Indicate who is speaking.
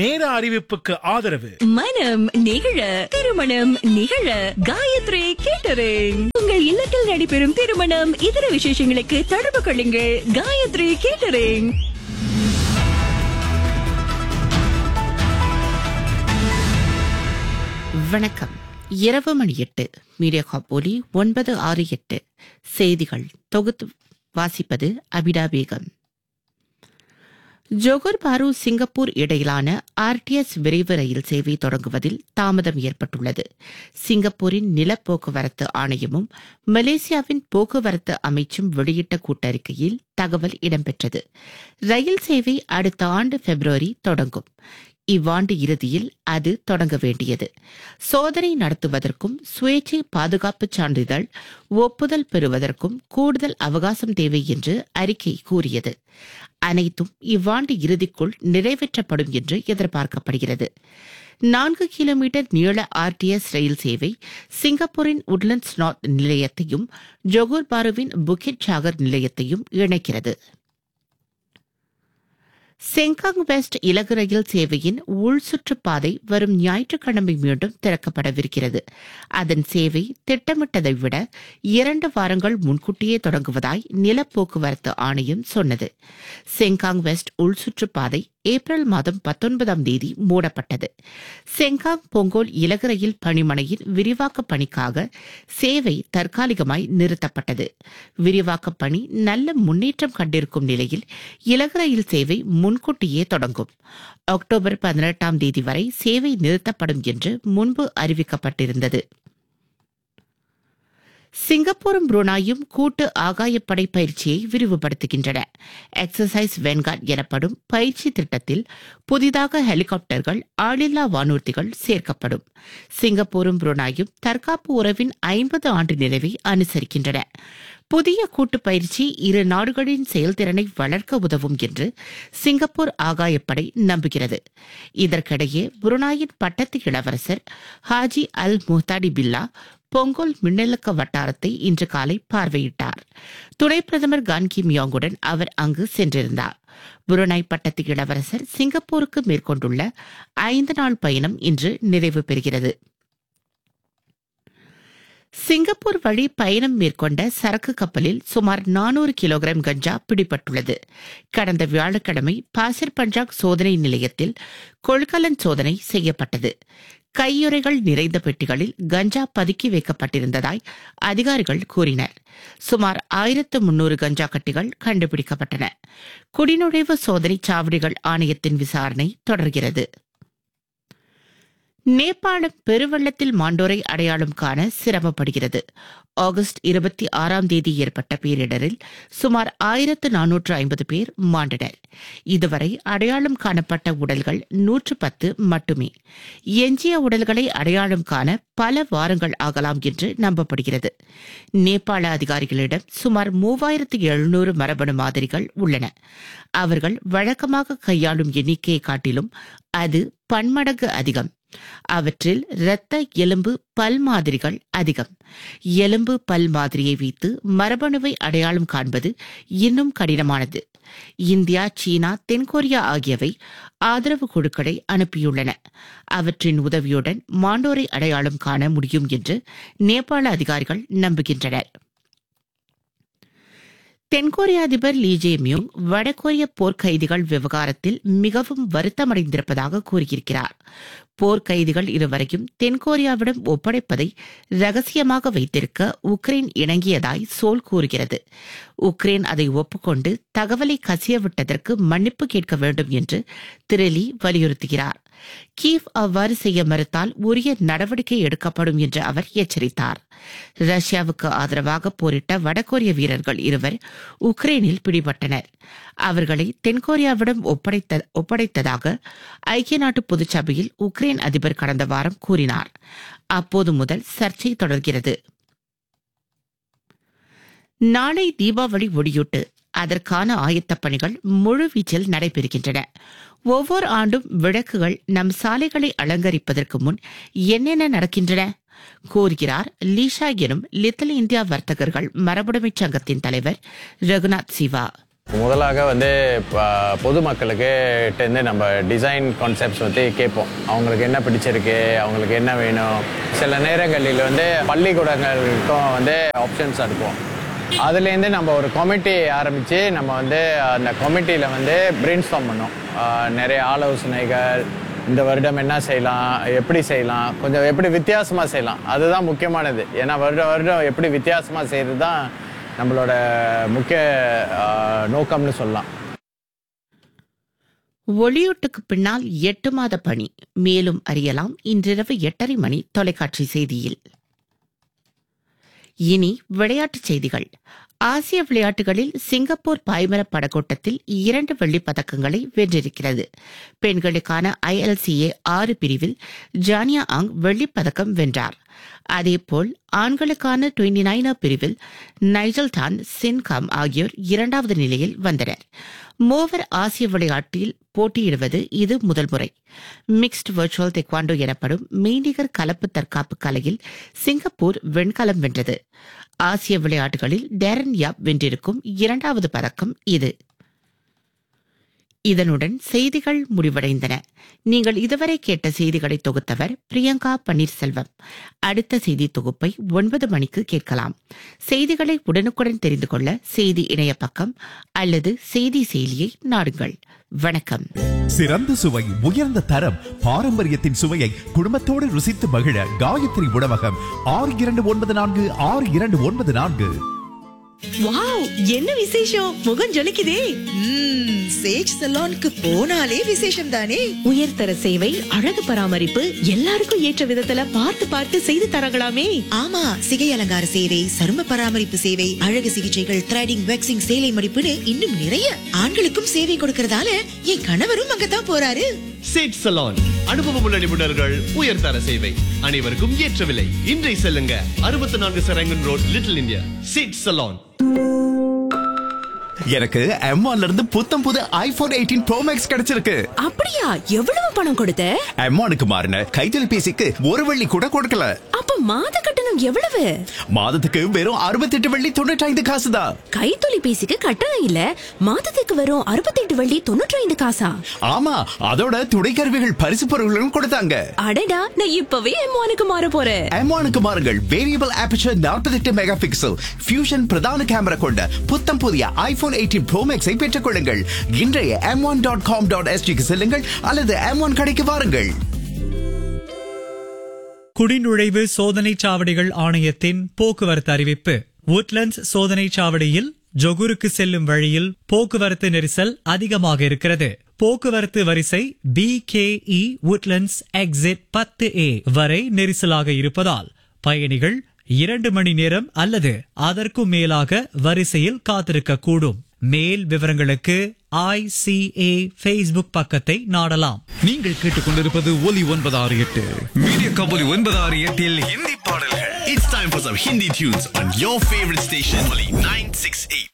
Speaker 1: நேர அறிவிப்புக்கு ஆதரவு
Speaker 2: மனம் நிகழ திருமணம் நிகழ காயத்ரி கேட்டரிங் உங்கள் இல்லத்தில் நடைபெறும் திருமணம் இதர விசேஷங்களுக்கு தொடர்பு கொள்ளுங்கள் காயத்ரி கேட்டரிங்
Speaker 3: வணக்கம் இரவு மணி எட்டு மீடியா காப்போலி ஒன்பது ஆறு எட்டு செய்திகள் தொகுத்து வாசிப்பது அபிடா பேகம் ஜோகர் பாரு சிங்கப்பூர் இடையிலான ஆர்டிஎஸ் விரைவு ரயில் சேவை தொடங்குவதில் தாமதம் ஏற்பட்டுள்ளது சிங்கப்பூரின் நிலப்போக்குவரத்து ஆணையமும் மலேசியாவின் போக்குவரத்து அமைச்சும் வெளியிட்ட கூட்டறிக்கையில் தகவல் இடம்பெற்றது ரயில் சேவை அடுத்த ஆண்டு பிப்ரவரி தொடங்கும் இவ்வாண்டு இறுதியில் அது தொடங்க வேண்டியது சோதனை நடத்துவதற்கும் சுயேட்சை பாதுகாப்பு சான்றிதழ் ஒப்புதல் பெறுவதற்கும் கூடுதல் அவகாசம் தேவை என்று அறிக்கை கூறியது அனைத்தும் இவ்வாண்டு இறுதிக்குள் நிறைவேற்றப்படும் என்று எதிர்பார்க்கப்படுகிறது நான்கு கிலோமீட்டர் நீள ஆர்டிஎஸ் ரயில் சேவை சிங்கப்பூரின் உட்லண்ட்ஸ் நார்த் நிலையத்தையும் ஜொகூர் பாருவின் புக்கிட் சாகர் நிலையத்தையும் இணைக்கிறது செங்காங் வெஸ்ட் இலகு ரயில் சேவையின் உள் சுற்றுப்பாதை வரும் ஞாயிற்றுக்கிழமை மீண்டும் திறக்கப்படவிருக்கிறது அதன் சேவை திட்டமிட்டதை விட இரண்டு வாரங்கள் முன்கூட்டியே தொடங்குவதாய் நிலப்போக்குவரத்து ஆணையம் சொன்னது செங்காங் வெஸ்ட் உள் சுற்றுப்பாதை ஏப்ரல் மாதம் பத்தொன்பதாம் தேதி மூடப்பட்டது செங்காங் பொங்கோல் இலகு ரயில் பணிமனையின் விரிவாக்க பணிக்காக சேவை தற்காலிகமாய் நிறுத்தப்பட்டது விரிவாக்க பணி நல்ல முன்னேற்றம் கண்டிருக்கும் நிலையில் இலகு ரயில் சேவை முன்கூட்டியே தொடங்கும் அக்டோபர் பதினெட்டாம் தேதி வரை சேவை நிறுத்தப்படும் என்று முன்பு அறிவிக்கப்பட்டிருந்தது சிங்கப்பூரும் புருனாயும் கூட்டு ஆகாயப்படை பயிற்சியை விரிவுபடுத்துகின்றன எக்ஸசைஸ் வென்கார்ட் எனப்படும் பயிற்சி திட்டத்தில் புதிதாக ஹெலிகாப்டர்கள் ஆளில்லா வானூர்திகள் சேர்க்கப்படும் சிங்கப்பூரும் புருனாயும் தற்காப்பு உறவின் ஐம்பது ஆண்டு நிறைவை அனுசரிக்கின்றன புதிய கூட்டு பயிற்சி இரு நாடுகளின் செயல்திறனை வளர்க்க உதவும் என்று சிங்கப்பூர் ஆகாயப்படை நம்புகிறது இதற்கிடையே புருனாயின் பட்டத்து இளவரசர் ஹாஜி அல் முஹ்தாடி பில்லா பொங்கோல் மின்னலக்க வட்டாரத்தை இன்று காலை பார்வையிட்டார் துணை பிரதமர் கான் கிம் யோங்குடன் அவர் அங்கு சென்றிருந்தார் புருனாய் பட்டத்து இளவரசர் சிங்கப்பூருக்கு மேற்கொண்டுள்ள ஐந்து நாள் பயணம் இன்று நிறைவு பெறுகிறது சிங்கப்பூர் வழி பயணம் மேற்கொண்ட சரக்கு கப்பலில் சுமார் நானூறு கிலோகிராம் கஞ்சா பிடிபட்டுள்ளது கடந்த வியாழக்கிழமை பாசிர் பஞ்சாக் சோதனை நிலையத்தில் கொள்கலன் சோதனை செய்யப்பட்டது கையுறைகள் நிறைந்த பெட்டிகளில் கஞ்சா பதுக்கி வைக்கப்பட்டிருந்ததாய் அதிகாரிகள் கூறினர் சுமார் ஆயிரத்து முன்னூறு கஞ்சா கட்டிகள் கண்டுபிடிக்கப்பட்டன குடிநுழைவு சோதனை சாவடிகள் ஆணையத்தின் விசாரணை தொடர்கிறது நேபாளம் பெருவெள்ளத்தில் மாண்டோரை அடையாளம் காண சிரமப்படுகிறது ஆகஸ்ட் இருபத்தி ஆறாம் தேதி ஏற்பட்ட பேரிடரில் சுமார் ஆயிரத்து நானூற்று ஐம்பது பேர் மாண்டனர் இதுவரை அடையாளம் காணப்பட்ட உடல்கள் நூற்று பத்து மட்டுமே எஞ்சிய உடல்களை அடையாளம் காண பல வாரங்கள் ஆகலாம் என்று நம்பப்படுகிறது நேபாள அதிகாரிகளிடம் சுமார் மூவாயிரத்து எழுநூறு மரபணு மாதிரிகள் உள்ளன அவர்கள் வழக்கமாக கையாளும் எண்ணிக்கையை காட்டிலும் அது பன்மடங்கு அதிகம் அவற்றில் இரத்த எலும்பு பல் மாதிரிகள் அதிகம் எலும்பு பல் மாதிரியை வைத்து மரபணுவை அடையாளம் காண்பது இன்னும் கடினமானது இந்தியா சீனா தென்கொரியா ஆகியவை ஆதரவு குழுக்களை அனுப்பியுள்ளன அவற்றின் உதவியுடன் மாண்டோரை அடையாளம் காண முடியும் என்று நேபாள அதிகாரிகள் நம்புகின்றனர் தென்கொரிய அதிபர் லீ ஜே மியூங் வடகொரிய போர்க்கைதிகள் விவகாரத்தில் மிகவும் வருத்தமடைந்திருப்பதாக கூறியிருக்கிறார் போர்க்கைதிகள் இருவரையும் தென்கொரியாவிடம் ஒப்படைப்பதை ரகசியமாக வைத்திருக்க உக்ரைன் இணங்கியதாய் சோல் கூறுகிறது உக்ரைன் அதை ஒப்புக்கொண்டு தகவலை கசியவிட்டதற்கு மன்னிப்பு கேட்க வேண்டும் என்று திரு லீ வலியுறுத்துகிறார் கீவ் அவ்வாறு செய்ய மறுத்தால் உரிய நடவடிக்கை எடுக்கப்படும் என்று அவர் எச்சரித்தார் ரஷ்யாவுக்கு ஆதரவாக போரிட்ட வடகொரிய வீரர்கள் இருவர் உக்ரைனில் பிடிபட்டனர் அவர்களை தென்கொரியாவிடம் ஒப்படைத்த ஒப்படைத்ததாக ஐக்கிய நாட்டு பொதுச்சபையில் உக்ரைன் அதிபர் கடந்த வாரம் கூறினார் அப்போது முதல் சர்ச்சை தொடர்கிறது நாளை தீபாவளி ஒடியூட்டு அதற்கான ஆயத்தப் பணிகள் முழுவீச்சில் நடைபெறுகின்றன ஒவ்வொரு ஆண்டும் விளக்குகள் நம் சாலைகளை அலங்கரிப்பதற்கு முன் என்னென்ன நடக்கின்றன கூறுகிறார் லீஷா எனும் லிட்டில் இந்தியா வர்த்தகர்கள் மரபுடைமைச் சங்கத்தின் தலைவர் ரகுநாத் சிவா
Speaker 4: முதலாக வந்து ப- பொதுமக்களுக்கு இருந்து நம்ம டிசைன் கான்செப்ட்ஸ் பற்றி கேட்போம் அவங்களுக்கு என்ன பிடிச்சிருக்கு அவங்களுக்கு என்ன வேணும் சில நேரங்களில் வந்து பள்ளிக்கூடங்களுக்கும் வந்து ஆப்ஷன்ஸ் அனுப்புவோம் அதுலேருந்து நம்ம ஒரு கமிட்டி ஆரம்பித்து நம்ம வந்து அந்த கமிட்டியில் வந்து பிரெயின் ஸ்டார்ம் பண்ணோம் ஆஹ் நிறைய ஆலோசனைகள் இந்த வருடம் என்ன செய்யலாம் எப்படி செய்யலாம் கொஞ்சம் எப்படி வித்தியாசமாக செய்யலாம் அதுதான் முக்கியமானது ஏன்னா வருடம் வருடம் எப்படி வித்தியாசமாக செய்கிறது தான் நம்மளோட முக்கிய ஆஹ், நோக்கம்னு சொல்லலாம்
Speaker 3: ஒளியூட்டுக்கு பின்னால் எட்டு மாத பணி மேலும் அறியலாம் இன்றிரவு எட்டரை மணி தொலைக்காட்சி செய்தியில் இனி விளையாட்டுச் செய்திகள் ஆசிய விளையாட்டுகளில் சிங்கப்பூர் பாய்மர படகோட்டத்தில் இரண்டு வெள்ளிப் பதக்கங்களை வென்றிருக்கிறது பெண்களுக்கான ஐஎல்சிஏ ஆறு பிரிவில் ஜானியா ஆங் வெள்ளிப் பதக்கம் வென்றார் அதேபோல் ஆண்களுக்கான டுவெண்டி நைனர் பிரிவில் நைஜல் டான் சின்காம் ஆகியோர் இரண்டாவது நிலையில் வந்தனர் மூவர் ஆசிய விளையாட்டில் போட்டியிடுவது இது முதல் முறை மிக்ஸ்ட் வெர்ச்சுவல் தெக்வாண்டோ எனப்படும் மெய்நிகர் கலப்பு தற்காப்பு கலையில் சிங்கப்பூர் வெண்கலம் வென்றது ஆசிய விளையாட்டுகளில் டேரன் யாப் வென்றிருக்கும் இரண்டாவது பதக்கம் இது இதனுடன் செய்திகள் முடிவடைந்தன நீங்கள் இதுவரை கேட்ட செய்திகளை தொகுத்தவர் பிரியங்கா பன்னீர்செல்வம் அடுத்த செய்தி தொகுப்பை ஒன்பது மணிக்கு கேட்கலாம் செய்திகளை உடனுக்குடன் தெரிந்து கொள்ள செய்தி இணைய பக்கம் அல்லது செய்தி செயலியை நாடுங்கள் வணக்கம்
Speaker 5: சிறந்த சுவை உயர்ந்த தரம் பாரம்பரியத்தின் சுவையை குடும்பத்தோடு ருசித்து மகிழ காயத்ரி உணவகம் ஆறு இரண்டு ஒன்பது நான்கு ஆறு இரண்டு ஒன்பது நான்கு
Speaker 2: வாவ் என்ன விசேஷம் முகம் ஜொலிக்குதே
Speaker 6: ம்ம், சேஜ் சலோனுக்கு போனாலே விசேஷம் தானே
Speaker 2: உயர்தர சேவை அழகு பராமரிப்பு எல்லாருக்கும் ஏற்ற விதத்துல பார்த்து பார்த்து செய்து தரங்களாமே
Speaker 6: ஆமா சிகை அலங்கார சேவை சரும பராமரிப்பு சேவை அழகு சிகிச்சைகள் த்ரெடிங் வேக்சிங் சேலை மடிப்புன்னு இன்னும் நிறைய ஆண்களுக்கும் சேவை கொடுக்கறதால என் கணவரும் அங்கதான் போறாரு
Speaker 7: சேட் சலான் அனுபவமுள்ள நிபுணர்கள் உயர்தர சேவை அனைவருக்கும் ஏற்ற விலை இன்றை செல்லுங்க அறுபத்தி நான்கு சரங்கன் ரோட் லிட்டில் இந்தியா சேட் சலான்
Speaker 5: எனக்கு M1 இருந்து புத்தம் புது ஐபோன் எயிட்டீன் ப்ரோ மேக்ஸ் கிடைச்சிருக்கு
Speaker 2: அப்படியா எவ்வளவு பணம் கொடுத்த
Speaker 5: M1க்கு மாறின கைத்தொலைபேசிக்கு ஒரு வெள்ளி கூட கொடுக்கல
Speaker 2: அப்ப மாத கட்டணம் எவ்வளவு
Speaker 5: மாதத்துக்கு வெறும் அறுபத்தெட்டு வெள்ளி தொண்ணூற்றி ஐந்து காசு தான்
Speaker 2: கைத்தொலைபேசிக்கு கட்டணம் இல்ல மாதத்துக்கு வரும் அறுபத்தெட்டு வள்ளி தொண்ணூற்றி ஐந்து காசா
Speaker 5: ஆமா அதோட துணைக்கருவிகள் பரிசு பொருட்களும் கொடுத்தாங்க
Speaker 2: அடடா நான் இப்பவே எம்மானுக்கு மாற போறேன்
Speaker 5: M1க்கு மாறுங்கள் variable aperture 48 mega pixel fusion பிரதான கேமரா கொண்ட புத்தம் புதிய ஐபோன் எயிட்டீன் ப்ரோ மேக்ஸை பெற்றுக் கொள்ளுங்கள் இன்றைய M one dot com dot எஸ்டிக்கு செல்லுங்கள் அல்லது எம் ஒன் கடைக்கு வாருங்கள்
Speaker 1: குடிநுழைவு சோதனைச் சாவடிகள் ஆணையத்தின் போக்குவரத்து அறிவிப்பு உட்லண்ட்ஸ் சோதனைச் சாவடியில் ஜொகுருக்கு செல்லும் வழியில் போக்குவரத்து நெரிசல் அதிகமாக இருக்கிறது போக்குவரத்து வரிசை பி கேஇ உட்லண்ட்ஸ் எக்ஸிட் பத்து ஏ வரை நெரிசலாக இருப்பதால் பயணிகள் இரண்டு மணி நேரம் அல்லது அதற்கும் மேலாக வரிசையில் காத்திருக்க கூடும் மேல் விவரங்களுக்கு ஐசிஏ ஃபேஸ்புக் பக்கத்தை நாடலாம்
Speaker 8: நீங்கள் கேட்டுக்கொண்டிருப்பது ஒலி ஒன்பது ஆறு எட்டு மீடியா கபோலி ஒன்பது ஆறு எட்டில் ஹிந்தி பாடல்கள்
Speaker 7: It's time for some Hindi tunes on your favorite station, Only 968.